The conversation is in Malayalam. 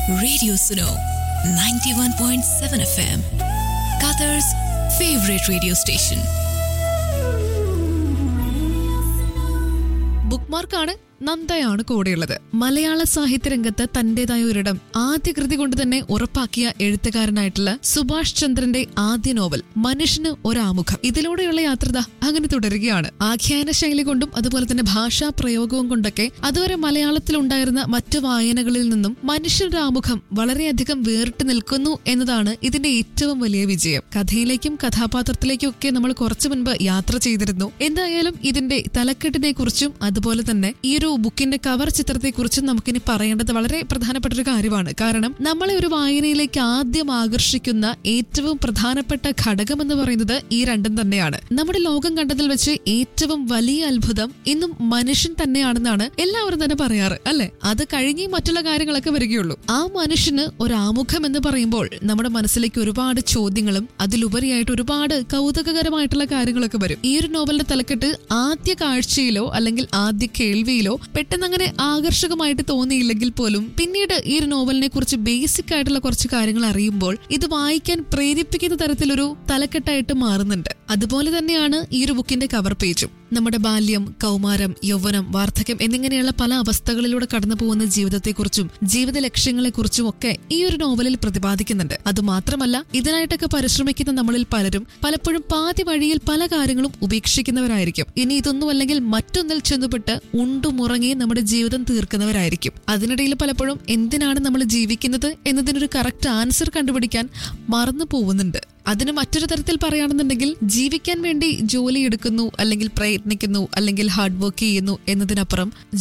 Radio Suno 91.7 FM, Qatar's favorite radio station. ബുക്ക്മാർക്കാണ് നന്ദയാണ് കൂടെയുള്ളത് മലയാള സാഹിത്യ രംഗത്ത് തന്റേതായ ഒരിടം ആദ്യ കൃതി കൊണ്ട് തന്നെ ഉറപ്പാക്കിയ എഴുത്തുകാരനായിട്ടുള്ള സുഭാഷ് ചന്ദ്രന്റെ ആദ്യ നോവൽ മനുഷ്യന് ഒരാമുഖം ഇതിലൂടെയുള്ള യാത്രത അങ്ങനെ തുടരുകയാണ് ആഖ്യാന ശൈലി കൊണ്ടും അതുപോലെ തന്നെ ഭാഷാ പ്രയോഗവും കൊണ്ടൊക്കെ അതുവരെ മലയാളത്തിൽ ഉണ്ടായിരുന്ന മറ്റു വായനകളിൽ നിന്നും മനുഷ്യരുടെ ആമുഖം വളരെയധികം വേറിട്ട് നിൽക്കുന്നു എന്നതാണ് ഇതിന്റെ ഏറ്റവും വലിയ വിജയം കഥയിലേക്കും കഥാപാത്രത്തിലേക്കും ഒക്കെ നമ്മൾ കുറച്ചു മുൻപ് യാത്ര ചെയ്തിരുന്നു എന്തായാലും ഇതിന്റെ തലക്കെട്ടിനെ കുറിച്ചും അതുപോലെ തന്നെ ഈ ഒരു ബുക്കിന്റെ കവർ ചിത്രത്തെ കുറിച്ചും നമുക്കിനി പറയേണ്ടത് വളരെ പ്രധാനപ്പെട്ട ഒരു കാര്യമാണ് കാരണം നമ്മളെ ഒരു വായനയിലേക്ക് ആദ്യം ആകർഷിക്കുന്ന ഏറ്റവും പ്രധാനപ്പെട്ട ഘടകം എന്ന് പറയുന്നത് ഈ രണ്ടും തന്നെയാണ് നമ്മുടെ ലോകം കണ്ടതിൽ വെച്ച് ഏറ്റവും വലിയ അത്ഭുതം ഇന്നും മനുഷ്യൻ തന്നെയാണെന്നാണ് എല്ലാവരും തന്നെ പറയാറ് അല്ലെ അത് കഴിഞ്ഞേ മറ്റുള്ള കാര്യങ്ങളൊക്കെ വരികയുള്ളൂ ആ മനുഷ്യന് ഒരു ആമുഖം എന്ന് പറയുമ്പോൾ നമ്മുടെ മനസ്സിലേക്ക് ഒരുപാട് ചോദ്യങ്ങളും അതിലുപരിയായിട്ട് ഒരുപാട് കൗതുകകരമായിട്ടുള്ള കാര്യങ്ങളൊക്കെ വരും ഈ ഒരു നോവലിന്റെ തലക്കെട്ട് ആദ്യ കാഴ്ചയിലോ അല്ലെങ്കിൽ ആദ്യ കേൾവിയിലോ പെട്ടെന്ന് അങ്ങനെ ആകർഷകമായിട്ട് തോന്നിയില്ലെങ്കിൽ പോലും പിന്നീട് ഈ ഒരു നോവലിനെ കുറിച്ച് ബേസിക് ആയിട്ടുള്ള കുറച്ച് കാര്യങ്ങൾ അറിയുമ്പോൾ ഇത് വായിക്കാൻ പ്രേരിപ്പിക്കുന്ന തരത്തിലൊരു തലക്കെട്ടായിട്ട് മാറുന്നുണ്ട് അതുപോലെ തന്നെയാണ് ഈ ഒരു ബുക്കിന്റെ കവർ പേജും നമ്മുടെ ബാല്യം കൗമാരം യൗവനം വാർദ്ധക്യം എന്നിങ്ങനെയുള്ള പല അവസ്ഥകളിലൂടെ കടന്നു പോകുന്ന ജീവിതത്തെക്കുറിച്ചും ജീവിത ലക്ഷ്യങ്ങളെക്കുറിച്ചും ഒക്കെ ഈ ഒരു നോവലിൽ പ്രതിപാദിക്കുന്നുണ്ട് അതുമാത്രമല്ല ഇതിനായിട്ടൊക്കെ പരിശ്രമിക്കുന്ന നമ്മളിൽ പലരും പലപ്പോഴും പാതി വഴിയിൽ പല കാര്യങ്ങളും ഉപേക്ഷിക്കുന്നവരായിരിക്കും ഇനി ഇതൊന്നും അല്ലെങ്കിൽ മറ്റൊന്നിൽ ചെന്നുപെട്ട് ഉണ്ടുമുറങ്ങി നമ്മുടെ ജീവിതം തീർക്കുന്നവരായിരിക്കും അതിനിടയിൽ പലപ്പോഴും എന്തിനാണ് നമ്മൾ ജീവിക്കുന്നത് എന്നതിനൊരു കറക്റ്റ് ആൻസർ കണ്ടുപിടിക്കാൻ മറന്നു പോകുന്നുണ്ട് അതിന് മറ്റൊരു തരത്തിൽ പറയുകയാണെന്നുണ്ടെങ്കിൽ ജീവിക്കാൻ വേണ്ടി ജോലി എടുക്കുന്നു അല്ലെങ്കിൽ പ്രയത്നിക്കുന്നു അല്ലെങ്കിൽ ഹാർഡ് വർക്ക് ചെയ്യുന്നു എന്നതിനപ്പുറം